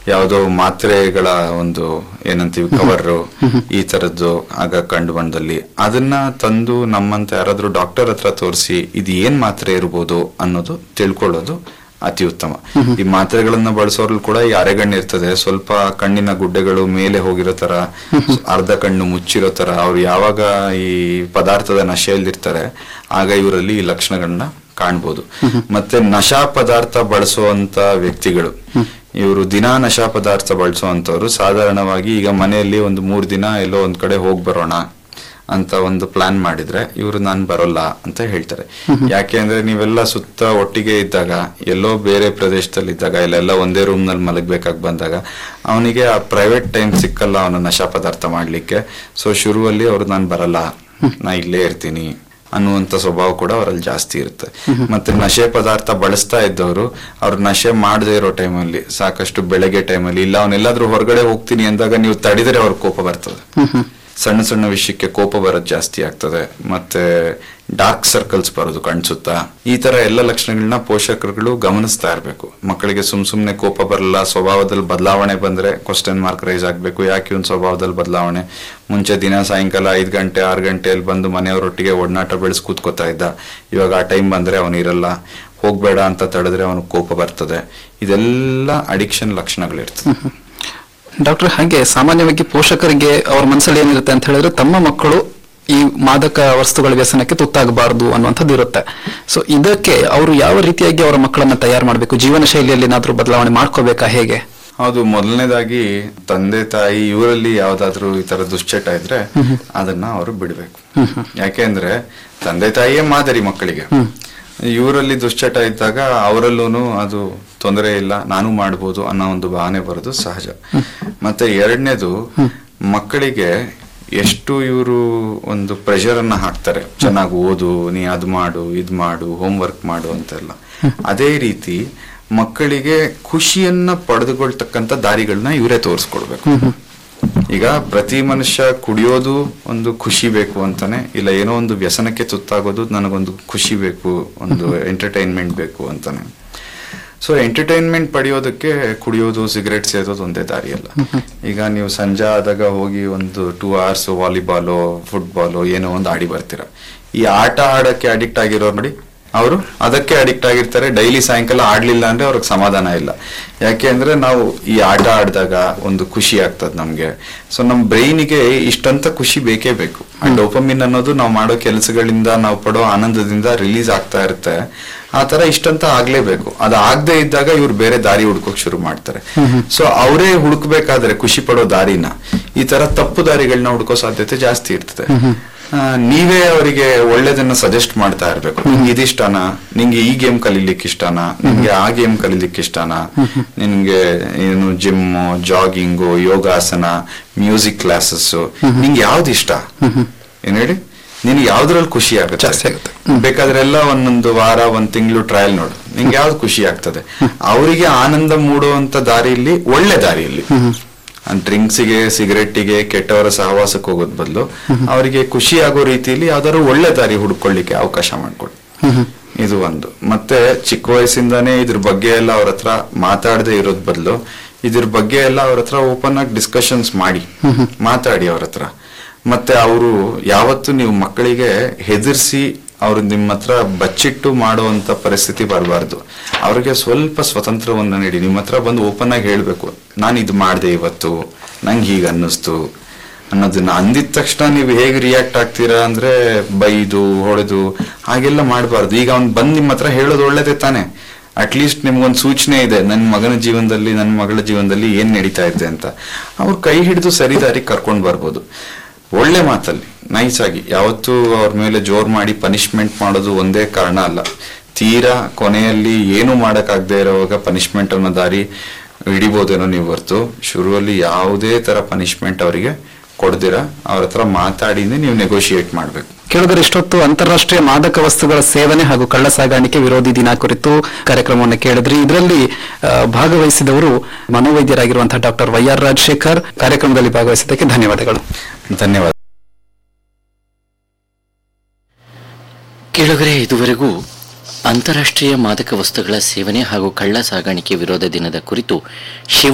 ಯಾವುದೋ ಮಾತ್ರೆಗಳ ಒಂದು ಏನಂತೀವಿ ಕವರ್ ಈ ತರದ್ದು ಆಗ ಕಂಡು ಬಂದಲ್ಲಿ ಅದನ್ನ ತಂದು ನಮ್ಮಂತ ಯಾರಾದ್ರೂ ಡಾಕ್ಟರ್ ಹತ್ರ ತೋರಿಸಿ ಇದು ಏನ್ ಮಾತ್ರೆ ಇರ್ಬೋದು ಅನ್ನೋದು ತಿಳ್ಕೊಳ್ಳೋದು ಅತಿ ಉತ್ತಮ ಈ ಮಾತ್ರೆಗಳನ್ನ ಬಳಸೋರ್ಲು ಕೂಡ ಈ ಅರೆಗಣ್ಣು ಇರ್ತದೆ ಸ್ವಲ್ಪ ಕಣ್ಣಿನ ಗುಡ್ಡೆಗಳು ಮೇಲೆ ಹೋಗಿರೋ ತರ ಅರ್ಧ ಕಣ್ಣು ಮುಚ್ಚಿರೋ ತರ ಅವ್ರು ಯಾವಾಗ ಈ ಪದಾರ್ಥದ ನಶೆಯಲ್ಲಿರ್ತಾರೆ ಆಗ ಇವರಲ್ಲಿ ಈ ಲಕ್ಷಣಗಳನ್ನ ಕಾಣ್ಬೋದು ಮತ್ತೆ ನಶಾ ಪದಾರ್ಥ ಬಳಸುವಂತ ವ್ಯಕ್ತಿಗಳು ಇವರು ದಿನಾ ನಶಾ ಪದಾರ್ಥ ಬಳಸುವಂತವ್ರು ಸಾಧಾರಣವಾಗಿ ಈಗ ಮನೆಯಲ್ಲಿ ಒಂದು ಮೂರ್ ದಿನ ಎಲ್ಲೋ ಒಂದ್ ಕಡೆ ಹೋಗ್ ಬರೋಣ ಅಂತ ಒಂದು ಪ್ಲಾನ್ ಮಾಡಿದ್ರೆ ಇವರು ನಾನು ಬರೋಲ್ಲ ಅಂತ ಹೇಳ್ತಾರೆ ಯಾಕೆ ಅಂದ್ರೆ ನೀವೆಲ್ಲ ಸುತ್ತ ಒಟ್ಟಿಗೆ ಇದ್ದಾಗ ಎಲ್ಲೋ ಬೇರೆ ಪ್ರದೇಶದಲ್ಲಿ ಇದ್ದಾಗ ಇಲ್ಲೆಲ್ಲ ಒಂದೇ ರೂಮ್ ನಲ್ಲಿ ಮಲಗ್ಬೇಕಾಗಿ ಬಂದಾಗ ಅವನಿಗೆ ಆ ಪ್ರೈವೇಟ್ ಟೈಮ್ ಸಿಕ್ಕಲ್ಲ ಅವನ ನಶಾ ಪದಾರ್ಥ ಮಾಡ್ಲಿಕ್ಕೆ ಸೊ ಶುರುವಲ್ಲಿ ಅವ್ರು ನಾನು ಬರಲ್ಲ ನಾ ಇಲ್ಲೇ ಇರ್ತೀನಿ ಅನ್ನುವಂತ ಸ್ವಭಾವ ಕೂಡ ಅವರಲ್ಲಿ ಜಾಸ್ತಿ ಇರುತ್ತೆ ಮತ್ತೆ ನಶೆ ಪದಾರ್ಥ ಬಳಸ್ತಾ ಇದ್ದವರು ಅವ್ರು ನಶೆ ಮಾಡದೇ ಇರೋ ಟೈಮಲ್ಲಿ ಸಾಕಷ್ಟು ಬೆಳಗ್ಗೆ ಟೈಮಲ್ಲಿ ಇಲ್ಲ ಅವನೆಲ್ಲಾದ್ರೂ ಹೊರಗಡೆ ಹೋಗ್ತೀನಿ ಅಂದಾಗ ನೀವು ತಡಿದರೆ ಅವ್ರ ಕೋಪ ಬರ್ತದೆ ಸಣ್ಣ ಸಣ್ಣ ವಿಷಯಕ್ಕೆ ಕೋಪ ಬರೋದು ಜಾಸ್ತಿ ಆಗ್ತದೆ ಮತ್ತೆ ಡಾರ್ಕ್ ಸರ್ಕಲ್ಸ್ ಬರೋದು ಕಣ್ಸುತ್ತಾ ಈ ತರ ಎಲ್ಲ ಲಕ್ಷಣಗಳನ್ನ ಪೋಷಕರುಗಳು ಗಮನಿಸ್ತಾ ಇರಬೇಕು ಮಕ್ಕಳಿಗೆ ಸುಮ್ ಸುಮ್ನೆ ಕೋಪ ಬರಲ್ಲ ಸ್ವಭಾವದಲ್ಲಿ ಬದಲಾವಣೆ ಬಂದ್ರೆ ಕ್ವಶನ್ ಮಾರ್ಕ್ ರೈಸ್ ಆಗ್ಬೇಕು ಯಾಕೆ ಒಂದು ಸ್ವಭಾವದಲ್ಲಿ ಬದಲಾವಣೆ ಮುಂಚೆ ದಿನ ಸಾಯಂಕಾಲ ಐದು ಗಂಟೆ ಆರು ಗಂಟೆಯಲ್ಲಿ ಬಂದು ಮನೆಯವರೊಟ್ಟಿಗೆ ಒಡನಾಟ ಬೆಳೆಸಿ ಕೂತ್ಕೋತಾ ಇದ್ದ ಇವಾಗ ಆ ಟೈಮ್ ಬಂದ್ರೆ ಅವನು ಇರಲ್ಲ ಹೋಗ್ಬೇಡ ಅಂತ ತಡೆದ್ರೆ ಅವನು ಕೋಪ ಬರ್ತದೆ ಇದೆಲ್ಲ ಅಡಿಕ್ಷನ್ ಲಕ್ಷಣಗಳಿರ್ತದೆ ಡಾಕ್ಟರ್ ಹಾಗೆ ಸಾಮಾನ್ಯವಾಗಿ ಪೋಷಕರಿಗೆ ಅವ್ರ ಮನಸ್ಸಲ್ಲಿ ಏನಿರುತ್ತೆ ಅಂತ ಹೇಳಿದ್ರೆ ತಮ್ಮ ಮಕ್ಕಳು ಈ ಮಾದಕ ವಸ್ತುಗಳ ವ್ಯಸನಕ್ಕೆ ತುತ್ತಾಗಬಾರದು ಅನ್ನುವಂಥದ್ದು ಇರುತ್ತೆ ಸೊ ಇದಕ್ಕೆ ಅವರು ಯಾವ ರೀತಿಯಾಗಿ ಅವರ ಮಕ್ಕಳನ್ನ ತಯಾರು ಮಾಡಬೇಕು ಜೀವನ ಶೈಲಿಯಲ್ಲಿ ಏನಾದ್ರೂ ಬದಲಾವಣೆ ಮಾಡ್ಕೋಬೇಕಾ ಹೇಗೆ ಹೌದು ಮೊದಲನೇದಾಗಿ ತಂದೆ ತಾಯಿ ಇವರಲ್ಲಿ ಯಾವ್ದಾದ್ರು ಈ ತರ ದುಶ್ಚಟ ಇದ್ರೆ ಅದನ್ನ ಅವರು ಬಿಡ್ಬೇಕು ಯಾಕೆಂದ್ರೆ ತಂದೆ ತಾಯಿಯೇ ಮಾದರಿ ಮಕ್ಕಳಿಗೆ ಇವರಲ್ಲಿ ದುಶ್ಚಟ ಇದ್ದಾಗ ಅವರಲ್ಲೂ ಅದು ತೊಂದರೆ ಇಲ್ಲ ನಾನು ಮಾಡ್ಬೋದು ಅನ್ನೋ ಒಂದು ಭಾವನೆ ಬರೋದು ಸಹಜ ಮತ್ತೆ ಎರಡನೇದು ಮಕ್ಕಳಿಗೆ ಎಷ್ಟು ಇವರು ಒಂದು ಪ್ರೆಷರ್ ಅನ್ನ ಹಾಕ್ತಾರೆ ಚೆನ್ನಾಗಿ ಓದು ನೀ ಅದು ಮಾಡು ಇದ್ ಮಾಡು ಹೋಮ್ ವರ್ಕ್ ಮಾಡು ಅಂತೆಲ್ಲ ಅದೇ ರೀತಿ ಮಕ್ಕಳಿಗೆ ಖುಷಿಯನ್ನ ಪಡೆದುಕೊಳ್ತಕ್ಕಂಥ ದಾರಿಗಳನ್ನ ಇವರೇ ತೋರಿಸ್ಕೊಡ್ಬೇಕು ಈಗ ಪ್ರತಿ ಮನುಷ್ಯ ಕುಡಿಯೋದು ಒಂದು ಖುಷಿ ಬೇಕು ಅಂತಾನೆ ಇಲ್ಲ ಏನೋ ಒಂದು ವ್ಯಸನಕ್ಕೆ ತುತ್ತಾಗೋದು ನನಗೊಂದು ಖುಷಿ ಬೇಕು ಒಂದು ಎಂಟರ್ಟೈನ್ಮೆಂಟ್ ಬೇಕು ಅಂತಾನೆ ಸೊ ಎಂಟರ್ಟೈನ್ಮೆಂಟ್ ಪಡೆಯೋದಕ್ಕೆ ಕುಡಿಯೋದು ಸಿಗರೇಟ್ ಸೇದೋದು ಒಂದೇ ದಾರಿ ಅಲ್ಲ ಈಗ ನೀವು ಸಂಜೆ ಆದಾಗ ಹೋಗಿ ಒಂದು ಟೂ ಅವರ್ಸ್ ವಾಲಿಬಾಲು ಫುಟ್ಬಾಲು ಏನೋ ಒಂದು ಆಡಿ ಬರ್ತೀರ ಈ ಆಟ ಆಡಕ್ಕೆ ಅಡಿಕ್ಟ್ ಆಗಿರೋರು ನೋಡಿ ಅವರು ಅದಕ್ಕೆ ಅಡಿಕ್ಟ್ ಆಗಿರ್ತಾರೆ ಡೈಲಿ ಸಾಯಂಕಾಲ ಆಡ್ಲಿಲ್ಲ ಅಂದ್ರೆ ಅವ್ರಿಗೆ ಸಮಾಧಾನ ಇಲ್ಲ ಯಾಕೆ ಅಂದ್ರೆ ನಾವು ಈ ಆಟ ಆಡಿದಾಗ ಒಂದು ಖುಷಿ ಆಗ್ತದೆ ನಮ್ಗೆ ಸೊ ನಮ್ ಬ್ರೈನಿಗೆ ಇಷ್ಟಂತ ಖುಷಿ ಬೇಕೇ ಬೇಕು ಆ ಡೋಪಮಿನ್ ಅನ್ನೋದು ನಾವು ಮಾಡೋ ಕೆಲಸಗಳಿಂದ ನಾವು ಪಡೋ ಆನಂದದಿಂದ ರಿಲೀಸ್ ಆಗ್ತಾ ಇರುತ್ತೆ ಆ ತರ ಇಷ್ಟಂತ ಆಗ್ಲೇಬೇಕು ಅದು ಆಗದೆ ಇದ್ದಾಗ ಇವ್ರು ಬೇರೆ ದಾರಿ ಹುಡ್ಕೋಕ್ ಶುರು ಮಾಡ್ತಾರೆ ಸೊ ಅವರೇ ಹುಡುಕ್ಬೇಕಾದ್ರೆ ಖುಷಿ ಪಡೋ ದಾರಿನ ಈ ತರ ತಪ್ಪು ದಾರಿಗಳನ್ನ ಹುಡ್ಕೋ ಸಾಧ್ಯತೆ ಜಾಸ್ತಿ ಇರ್ತದೆ ಆ, ನೀವೇ ಅವರಿಗೆ ಒಳ್ಳೇದನ್ನ ಸಜೆಸ್ಟ್ ಮಾಡ್ತಾ ಇರ್ಬೇಕು ನಿಂಗೆ ಇದಿಷ್ಟನಾ ನಿಂಗೆ ಈ ಗೇಮ್ ಕಲೀಲಿಕ್ಕೆ ಇಷ್ಟನಾ ನಿಂಗೆ ಆ ಗೇಮ್ ಕಲೀಲಿಕ್ಕೆ ಇಷ್ಟನಾ ನಿನ್ಗೆ ಏನು ಜಿಮ್ ಜಾಗಿಂಗು ಯೋಗಾಸನ ಮ್ಯೂಸಿಕ್ ಕ್ಲಾಸಸ್ ನಿಂಗೆ ಯಾವ್ದು ಇಷ್ಟ ಏನ್ ಹೇಳಿ ನಿನ್ಗೆ ಯಾವ್ದ್ರಲ್ಲಿ ಖುಷಿ ಆಗುತ್ತೆ ಜಾಸ್ತಿ ಆಗುತ್ತೆ. ಬೇಕಾದ್ರೆ ಎಲ್ಲ ಒಂದೊಂದು ವಾರ ಒಂದ್ ತಿಂಗಳು ಟ್ರಯಲ್ ನೋಡು ನಿಂಗೆ ಯಾವ್ದು ಖುಷಿ ಆಗ್ತದೆ ಅವರಿಗೆ ಆನಂದ ಮೂಡುವಂತ ದಾರಿಯಲ್ಲಿ ಒಳ್ಳೆ ದಾರಿಯಲ್ಲಿ ಡ್ರಿಂಕ್ಸಿಗೆ ಸಿಗರೆಟ್ಟಿಗೆ ಕೆಟ್ಟವರ ಸಹವಾಸಕ್ಕೆ ಹೋಗೋದ್ ಬದಲು ಅವರಿಗೆ ಖುಷಿ ಆಗೋ ರೀತಿಯಲ್ಲಿ ಯಾವ್ದಾದ್ರು ಒಳ್ಳೆ ದಾರಿ ಹುಡ್ಕೊಳ್ಳಿಕ್ಕೆ ಅವಕಾಶ ಮಾಡ್ಕೊಡಿ ಇದು ಒಂದು ಮತ್ತೆ ಚಿಕ್ಕ ವಯಸ್ಸಿಂದಾನೇ ಇದ್ರ ಬಗ್ಗೆ ಎಲ್ಲ ಅವ್ರ ಹತ್ರ ಮಾತಾಡದೆ ಇರೋದ್ ಬದಲು ಇದ್ರ ಬಗ್ಗೆ ಎಲ್ಲ ಅವ್ರ ಹತ್ರ ಓಪನ್ ಆಗಿ ಡಿಸ್ಕಷನ್ಸ್ ಮಾಡಿ ಮಾತಾಡಿ ಅವ್ರ ಹತ್ರ ಮತ್ತೆ ಅವರು ಯಾವತ್ತು ನೀವು ಮಕ್ಕಳಿಗೆ ಹೆದರ್ಸಿ ಅವ್ರು ನಿಮ್ಮ ಹತ್ರ ಬಚ್ಚಿಟ್ಟು ಮಾಡುವಂತ ಪರಿಸ್ಥಿತಿ ಬರಬಾರ್ದು ಅವ್ರಿಗೆ ಸ್ವಲ್ಪ ಸ್ವತಂತ್ರವನ್ನ ನೀಡಿ ನಿಮ್ಮ ಹತ್ರ ಬಂದು ಓಪನ್ ಆಗಿ ಹೇಳ್ಬೇಕು ನಾನು ಇದು ಮಾಡಿದೆ ಇವತ್ತು ನಂಗೆ ಹೀಗೆ ಅನ್ನಿಸ್ತು ಅನ್ನೋದನ್ನ ಅಂದಿದ ತಕ್ಷಣ ನೀವು ಹೇಗೆ ರಿಯಾಕ್ಟ್ ಆಗ್ತೀರಾ ಅಂದ್ರೆ ಬೈದು ಹೊಡೆದು ಹಾಗೆಲ್ಲ ಮಾಡಬಾರ್ದು ಈಗ ಅವ್ನು ಬಂದು ನಿಮ್ಮ ಹತ್ರ ಹೇಳೋದು ಒಳ್ಳೇದೇ ತಾನೆ ಅಟ್ಲೀಸ್ಟ್ ನಿಮ್ಗೊಂದು ಸೂಚನೆ ಇದೆ ನನ್ನ ಮಗನ ಜೀವನದಲ್ಲಿ ನನ್ನ ಮಗಳ ಜೀವನದಲ್ಲಿ ಏನ್ ನಡೀತಾ ಇದೆ ಅಂತ ಅವ್ರು ಕೈ ಹಿಡಿದು ಸರಿದಾರಿ ಕರ್ಕೊಂಡು ಬರ್ಬೋದು ಒಳ್ಳೆ ಮಾತಲ್ಲಿ ನೈಸ್ ಆಗಿ ಯಾವತ್ತೂ ಅವ್ರ ಮೇಲೆ ಜೋರ್ ಮಾಡಿ ಪನಿಷ್ಮೆಂಟ್ ಮಾಡೋದು ಒಂದೇ ಕಾರಣ ಅಲ್ಲ ತೀರಾ ಕೊನೆಯಲ್ಲಿ ಏನು ಮಾಡಕ್ಕಾಗದೇ ಇರೋವಾಗ ಪನಿಷ್ಮೆಂಟ್ ಅನ್ನೋ ದಾರಿ ಹಿಡಿಬೋದೇನೋ ನೀವು ಹೊರ್ತು ಶುರುವಲ್ಲಿ ಯಾವುದೇ ತರ ಪನಿಷ್ಮೆಂಟ್ ಅವರಿಗೆ ಕೊಡ್ದಿರ ಅವ್ರ ಹತ್ರ ಮಾತಾಡಿನೇ ನೀವು ನೆಗೋಷಿಯೇಟ್ ಮಾಡ್ಬೇಕು ಕೇಳಿದ್ರೆ ಇಷ್ಟೊತ್ತು ಅಂತಾರಾಷ್ಟ್ರೀಯ ಮಾದಕ ವಸ್ತುಗಳ ಸೇವನೆ ಹಾಗೂ ಕಳ್ಳ ಸಾಗಾಣಿಕೆ ವಿರೋಧಿ ದಿನ ಕುರಿತು ಕಾರ್ಯಕ್ರಮವನ್ನು ಕೇಳಿದ್ರಿ ಇದರಲ್ಲಿ ಆ, ಭಾಗವಹಿಸಿದವರು ಮನೋವೈದ್ಯರಾಗಿರುವಂತಹ ಡಾಕ್ಟರ್ ವೈ ಆರ್ ರಾಜಶೇಖರ್ ಕಾರ್ಯಕ್ರಮದಲ್ಲಿ ಭಾಗವಹಿಸಿದ್ದಕ್ಕೆ ಧನ್ಯವಾದಗಳು ಧನ್ಯವಾದ ಕೇಳುಗರೆ ಇದುವರೆಗೂ ಅಂತಾರಾಷ್ಟ್ರೀಯ ಮಾದಕ ವಸ್ತುಗಳ ಸೇವನೆ ಹಾಗೂ ಕಳ್ಳ ಸಾಗಾಣಿಕೆ ವಿರೋಧ ದಿನದ ಕುರಿತು ಶಿವ